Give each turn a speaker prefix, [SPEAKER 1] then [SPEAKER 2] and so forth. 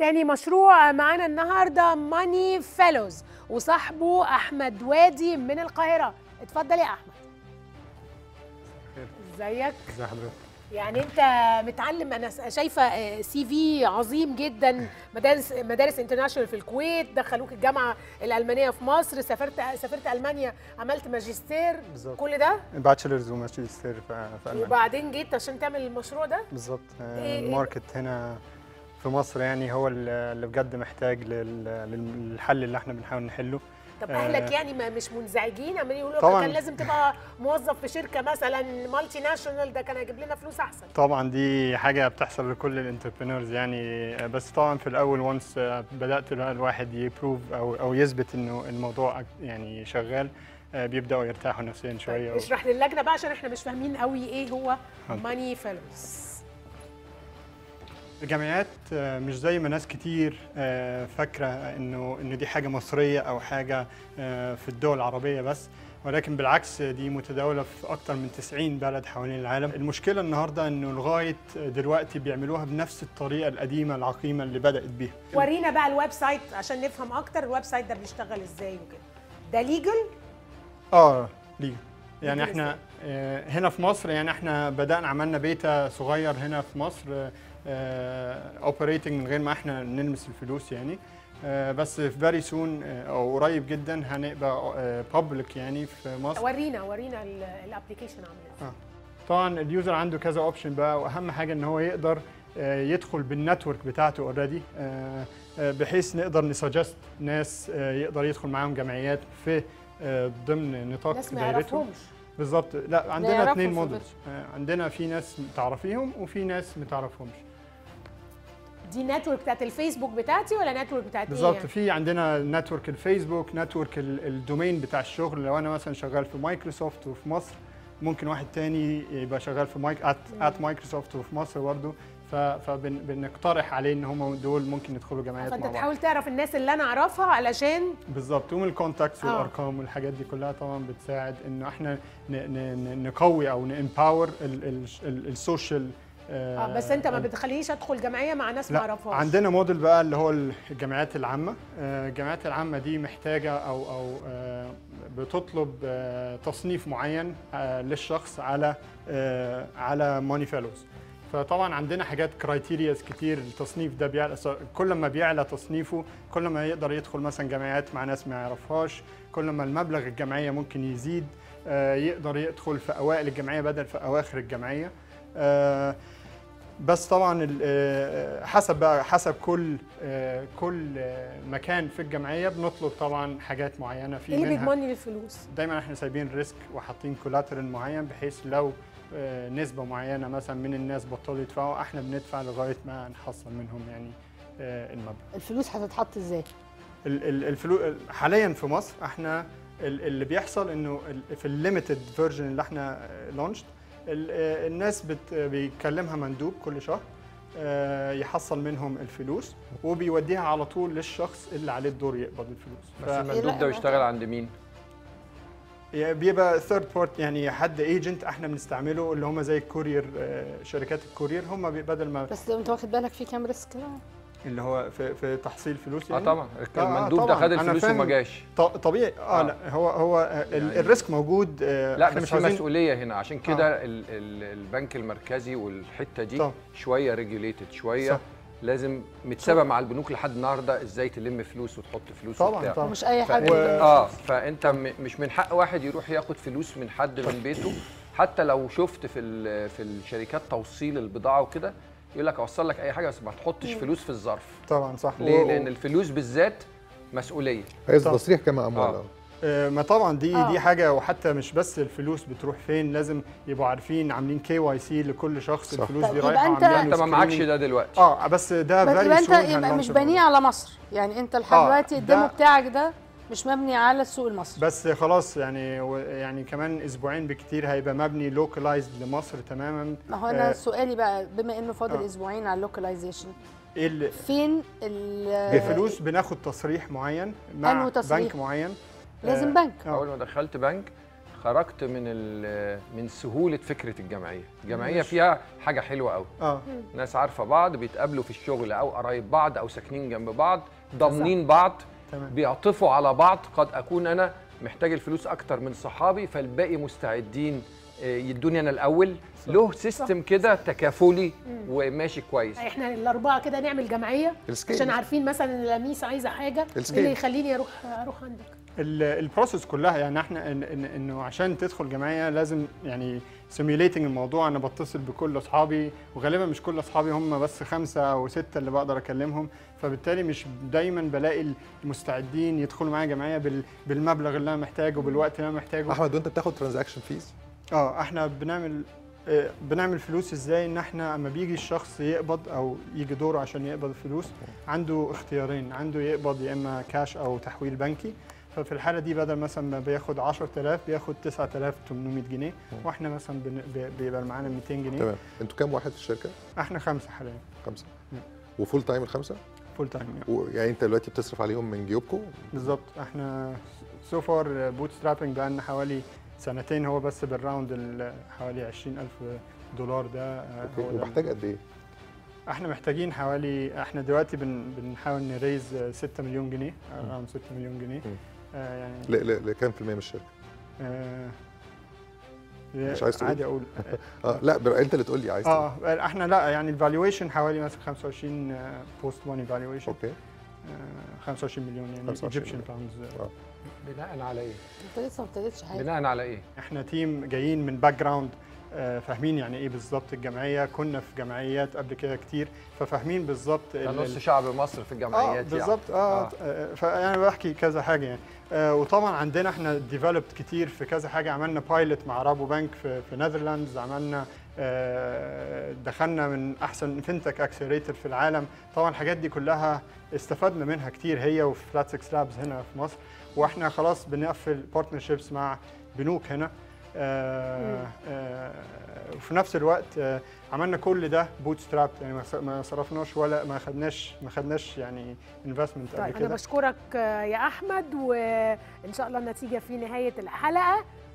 [SPEAKER 1] تاني مشروع معانا النهارده ماني فيلوز وصاحبه احمد وادي من القاهره اتفضل يا احمد ازيك
[SPEAKER 2] ازي حضرتك
[SPEAKER 1] يعني انت متعلم انا شايفه سي في عظيم جدا مدارس مدارس انترناشونال في الكويت دخلوك الجامعه الالمانيه في مصر سافرت سافرت المانيا عملت ماجستير
[SPEAKER 2] بالظبط.
[SPEAKER 1] كل ده
[SPEAKER 2] باتشلرز وماجستير في في المانيا
[SPEAKER 1] وبعدين جيت عشان تعمل المشروع ده
[SPEAKER 2] بالظبط آه،
[SPEAKER 1] إيه-
[SPEAKER 2] الماركت هنا في مصر يعني هو ال- اللي بجد محتاج لل- للحل اللي احنا بنحاول نحله
[SPEAKER 1] طب
[SPEAKER 2] آه.
[SPEAKER 1] اهلك يعني ما مش منزعجين عمالين يقولوا لك
[SPEAKER 2] طبعاً.
[SPEAKER 1] كان لازم تبقى موظف في شركه مثلا مالتي ناشونال ده كان هيجيب لنا فلوس احسن
[SPEAKER 2] طبعا دي حاجه بتحصل لكل الانتربرينورز يعني آه، بس طبعا في الاول وانس بدات الواحد يبروف او او يثبت انه الموضوع أك- يعني شغال آه، بيبداوا يرتاحوا نفسيا شويه
[SPEAKER 1] طيب
[SPEAKER 2] و-
[SPEAKER 1] اشرح للجنه بقى عشان احنا مش فاهمين قوي ايه هو
[SPEAKER 2] حاضر.
[SPEAKER 1] ماني فيلوز
[SPEAKER 2] الجامعات آه، مش زي ما ناس كتير آه، فاكره انه انه دي حاجه مصريه او حاجه آه، في الدول العربيه بس ولكن بالعكس دي متداوله في اكتر من 90 بلد حوالين العالم المشكله النهارده انه لغايه دلوقتي بيعملوها بنفس الطريقه القديمه العقيمه اللي بدات بيها
[SPEAKER 1] ورينا بقى الويب سايت عشان نفهم اكتر الويب سايت ده بيشتغل ازاي وكده ده ليجل
[SPEAKER 2] اه ليه يعني
[SPEAKER 1] ليه
[SPEAKER 2] احنا آه، هنا في مصر يعني احنا بدانا عملنا بيتا صغير هنا في مصر اوبريتنج من غير ما احنا نلمس الفلوس يعني آه، بس في فيري سون او قريب جدا هنبقى بابليك يعني في مصر
[SPEAKER 1] ورينا ورينا الابلكيشن عامل ازاي
[SPEAKER 2] آه. طبعا اليوزر عنده كذا اوبشن بقى واهم حاجه ان هو يقدر آه، يدخل بالنتورك بتاعته اوريدي بحيث نقدر نسجست ناس آه، يقدر يدخل معاهم جمعيات في آه، ضمن نطاق
[SPEAKER 1] ناس ما
[SPEAKER 2] دايرتهم
[SPEAKER 1] يعرفهمش
[SPEAKER 2] بالظبط لا عندنا
[SPEAKER 3] يعرفوا
[SPEAKER 2] اثنين
[SPEAKER 3] في
[SPEAKER 2] موديلز عندنا في ناس تعرفيهم وفي ناس ما تعرفهمش
[SPEAKER 1] دي نتورك بتاعت الفيسبوك بتاعتي ولا نتورك بتاعت ايه
[SPEAKER 2] بالظبط
[SPEAKER 1] يعني؟
[SPEAKER 2] في عندنا نتورك الفيسبوك نتورك ال- الدومين بتاع الشغل لو انا مثلا شغال في مايكروسوفت وفي مصر ممكن واحد تاني يبقى شغال في مايك ات, ات مايكروسوفت وفي مصر برضه فبنقترح عليه ان هم دول ممكن يدخلوا جمعيات
[SPEAKER 1] فانت
[SPEAKER 2] مع بعض
[SPEAKER 1] تحاول تعرف الناس اللي انا اعرفها علشان
[SPEAKER 2] بالظبط ومن الكونتاكتس
[SPEAKER 1] آه.
[SPEAKER 2] والارقام والحاجات دي كلها طبعا بتساعد انه احنا ن- ن- ن- نقوي او نامباور السوشيال
[SPEAKER 1] اه بس انت ما بتخلينيش ادخل جمعيه مع ناس ما
[SPEAKER 2] لا
[SPEAKER 1] اعرفهاش
[SPEAKER 2] عندنا موديل بقى اللي هو الجامعات العامة آه، الجامعات العامة دي محتاجة أو أو آه، بتطلب آه، تصنيف معين آه، للشخص على آه، على موني فيلوز فطبعا عندنا حاجات كرايتيرياز كتير التصنيف ده بيعلى كل ما بيعلى تصنيفه كل ما يقدر يدخل مثلا جمعيات مع ناس ما يعرفهاش كل ما المبلغ الجمعية ممكن يزيد آه، يقدر يدخل في أوائل الجمعية بدل في أواخر الجمعية آه، بس طبعا ال- آه، حسب بقى حسب كل آه، كل آه، مكان في الجمعيه بنطلب طبعا حاجات معينه في
[SPEAKER 1] ايه اللي
[SPEAKER 2] منها
[SPEAKER 1] بيضمن لي الفلوس
[SPEAKER 2] دايما احنا سايبين ريسك وحاطين كولاترال معين بحيث لو آه، نسبه معينه مثلا من الناس بطلوا يدفعوا احنا بندفع لغايه ما نحصل منهم يعني آه، المبلغ
[SPEAKER 3] الفلوس هتتحط ازاي؟
[SPEAKER 2] ال- ال- الفلو حاليا في مصر احنا ال- اللي بيحصل انه ال- في الليميتد فيرجن اللي احنا لونشت الناس بت بيكلمها مندوب كل شهر آه، يحصل منهم الفلوس وبيوديها على طول للشخص اللي عليه الدور يقبض الفلوس
[SPEAKER 4] بس
[SPEAKER 2] ف-
[SPEAKER 4] المندوب
[SPEAKER 3] لا،
[SPEAKER 4] ده
[SPEAKER 3] ما
[SPEAKER 4] بيشتغل عند مين؟
[SPEAKER 2] بيبقى ثيرد بارت يعني حد ايجنت احنا بنستعمله اللي هم زي الكورير آه، شركات الكورير هم بي- بدل ما
[SPEAKER 3] بس انت واخد بالك في كام ريسك بقى؟
[SPEAKER 2] اللي هو في, في تحصيل فلوس
[SPEAKER 4] اه
[SPEAKER 2] يعني
[SPEAKER 4] طبعا
[SPEAKER 2] آه،
[SPEAKER 4] المندوب ده
[SPEAKER 2] طبعاً.
[SPEAKER 4] خد
[SPEAKER 2] أنا
[SPEAKER 4] الفلوس وما
[SPEAKER 2] فاهم.
[SPEAKER 4] جاش
[SPEAKER 2] ط- طبيعي اه,
[SPEAKER 4] آه.
[SPEAKER 2] لا هو هو ال-
[SPEAKER 4] يعني-
[SPEAKER 2] الريسك موجود آه
[SPEAKER 4] لا
[SPEAKER 2] إحنا
[SPEAKER 4] بس في
[SPEAKER 2] عايزين-
[SPEAKER 4] مسؤوليه هنا عشان كده ال ال البنك المركزي والحته دي
[SPEAKER 2] طبعاً.
[SPEAKER 4] شويه ريجوليتد شويه
[SPEAKER 2] صح.
[SPEAKER 4] لازم متسابه مع البنوك لحد النهارده ازاي تلم فلوس وتحط فلوس
[SPEAKER 2] طبعا
[SPEAKER 4] وبتاع.
[SPEAKER 2] طبعا
[SPEAKER 3] مش اي
[SPEAKER 4] ف...
[SPEAKER 3] حد
[SPEAKER 2] و-
[SPEAKER 4] اه فانت م... مش من حق واحد يروح ياخد فلوس من حد من بيته حتى لو شفت في ال... في الشركات توصيل البضاعه وكده يقول لك اوصل لك اي حاجه بس ما تحطش فلوس في الظرف
[SPEAKER 2] طبعا صح
[SPEAKER 4] ليه
[SPEAKER 2] و-
[SPEAKER 4] لان الفلوس بالذات مسؤوليه
[SPEAKER 5] عايز
[SPEAKER 2] طب.
[SPEAKER 5] تصريح كما اموال
[SPEAKER 4] آه.
[SPEAKER 5] آه.
[SPEAKER 2] آه، ما طبعا دي
[SPEAKER 1] آه.
[SPEAKER 2] دي حاجه وحتى مش بس الفلوس بتروح فين لازم يبقوا عارفين عاملين كي واي سي لكل شخص
[SPEAKER 5] صح.
[SPEAKER 2] الفلوس
[SPEAKER 3] طب
[SPEAKER 2] دي
[SPEAKER 3] يبقى
[SPEAKER 2] رايحه
[SPEAKER 3] أنت-
[SPEAKER 2] عاملين له
[SPEAKER 4] انت ما معكش
[SPEAKER 2] screening.
[SPEAKER 4] ده دلوقتي
[SPEAKER 2] اه بس ده
[SPEAKER 3] بس
[SPEAKER 2] فيري
[SPEAKER 3] يبقى انت
[SPEAKER 2] سون
[SPEAKER 3] يبقى مش بنيه على مصر يعني انت لحد
[SPEAKER 2] آه،
[SPEAKER 3] دلوقتي
[SPEAKER 2] ده-
[SPEAKER 3] الديمو بتاعك ده مش مبني على السوق المصري
[SPEAKER 2] بس خلاص يعني و- يعني كمان اسبوعين بكتير هيبقى مبني لوكلايزد لمصر تماما
[SPEAKER 3] ما هو انا
[SPEAKER 2] آه.
[SPEAKER 3] سؤالي بقى بما انه فاضل
[SPEAKER 2] آه.
[SPEAKER 3] اسبوعين على اللوكلايزيشن
[SPEAKER 2] ايه اللي
[SPEAKER 3] فين ال-
[SPEAKER 2] الفلوس بناخد تصريح معين مع
[SPEAKER 3] أنه تصريح؟
[SPEAKER 2] بنك معين
[SPEAKER 3] لازم
[SPEAKER 2] آه،
[SPEAKER 3] بنك
[SPEAKER 2] آه.
[SPEAKER 4] اول ما دخلت بنك خرجت من ال- من سهوله فكره الجمعيه الجمعيه
[SPEAKER 2] ماشي.
[SPEAKER 4] فيها حاجه حلوه قوي
[SPEAKER 2] اه
[SPEAKER 4] ناس عارفه بعض بيتقابلوا في الشغل او قرايب بعض او ساكنين جنب بعض ضامنين بعض
[SPEAKER 2] تمام
[SPEAKER 4] بيعطفوا على بعض قد اكون انا محتاج الفلوس اكتر من صحابي فالباقي مستعدين آه، يدوني انا الاول له سيستم كده تكافلي وماشي كويس
[SPEAKER 1] احنا الاربعه كده نعمل جمعيه
[SPEAKER 5] السكيل.
[SPEAKER 1] عشان عارفين مثلا ان لميس عايزه حاجه
[SPEAKER 5] السكيل.
[SPEAKER 1] اللي يخليني اروح اروح عندك
[SPEAKER 2] ال- البروسيس كلها يعني احنا إن إن انه عشان تدخل جمعيه لازم يعني سيميوليتنج الموضوع انا بتصل بكل اصحابي وغالبا مش كل اصحابي هم بس خمسه او سته اللي بقدر اكلمهم فبالتالي مش دايما بلاقي المستعدين يدخلوا معايا جمعيه بال- بالمبلغ اللي انا محتاجه بالوقت اللي انا محتاجه
[SPEAKER 5] احمد وانت بتاخد ترانزاكشن فيز
[SPEAKER 2] اه احنا بنعمل آه، بنعمل فلوس ازاي ان احنا اما بيجي الشخص يقبض او يجي دوره عشان يقبض الفلوس عنده اختيارين عنده يقبض يا اما كاش او تحويل بنكي ففي الحاله دي بدل مثلا ما بياخد 10000 بياخد 9800 جنيه واحنا مثلا بن- بي- بيبقى معانا 200 جنيه
[SPEAKER 5] تمام انتوا كام واحد في الشركه
[SPEAKER 2] احنا خمسه حاليا
[SPEAKER 5] خمسه
[SPEAKER 2] نعم.
[SPEAKER 5] وفول تايم الخمسه
[SPEAKER 2] فول تايم يعني.
[SPEAKER 5] و- يعني انت دلوقتي بتصرف عليهم من جيوبكم
[SPEAKER 2] بالظبط احنا سو فار بوت سترابنج بقى لنا حوالي سنتين هو بس بالراوند ال- حوالي 20000 دولار ده آه،
[SPEAKER 5] اوكي
[SPEAKER 2] هو ده
[SPEAKER 5] ومحتاج قد ايه؟
[SPEAKER 2] احنا محتاجين حوالي احنا دلوقتي بن بنحاول نريز 6 مليون جنيه اراوند 6 مليون جنيه
[SPEAKER 5] مم.
[SPEAKER 2] آه يعني
[SPEAKER 5] ل- ل- لكام في المية من الشركه؟
[SPEAKER 2] آه
[SPEAKER 5] مش عايز تقول؟
[SPEAKER 2] عادي اقول
[SPEAKER 5] اه لا بر- انت اللي تقول لي عايز تقول.
[SPEAKER 2] اه احنا لا يعني الفالويشن حوالي مثلا 25 بوست ماني فالويشن
[SPEAKER 5] اوكي
[SPEAKER 2] 25 مليون يعني
[SPEAKER 5] 25
[SPEAKER 2] ايجيبشن
[SPEAKER 5] مليون.
[SPEAKER 2] باوندز
[SPEAKER 5] آه.
[SPEAKER 4] بناء على ايه
[SPEAKER 3] انت لسه ما ابتديتش حاجه
[SPEAKER 4] بناء على ايه
[SPEAKER 2] احنا تيم جايين من باك جراوند فاهمين يعني ايه بالظبط الجمعيه كنا في جمعيات قبل كده كتير ففاهمين بالظبط
[SPEAKER 4] ده
[SPEAKER 2] ال-
[SPEAKER 4] نص شعب مصر في
[SPEAKER 2] اه
[SPEAKER 4] الجمعيات
[SPEAKER 2] بالظبط اه, آه. فانا بحكي كذا حاجه يعني آه وطبعا عندنا احنا ديفلوبد كتير في كذا حاجه عملنا بايلوت مع رابو بنك في في نذرلاندز عملنا آه دخلنا من احسن فينتك اكسلريتور في العالم طبعا الحاجات دي كلها استفدنا منها كتير هي وفي فلات 6 لابز هنا في مصر واحنا خلاص بنقفل بارتنرشيبس مع بنوك هنا آه آه وفي نفس الوقت آه عملنا كل ده بوت ستراب يعني ما ص- ما صرفناش ولا ما خدناش ما خدناش يعني انفستمنت
[SPEAKER 1] طيب
[SPEAKER 2] قبل
[SPEAKER 1] انا
[SPEAKER 2] كده
[SPEAKER 1] بشكرك آه، يا احمد وان شاء الله النتيجه في نهايه الحلقه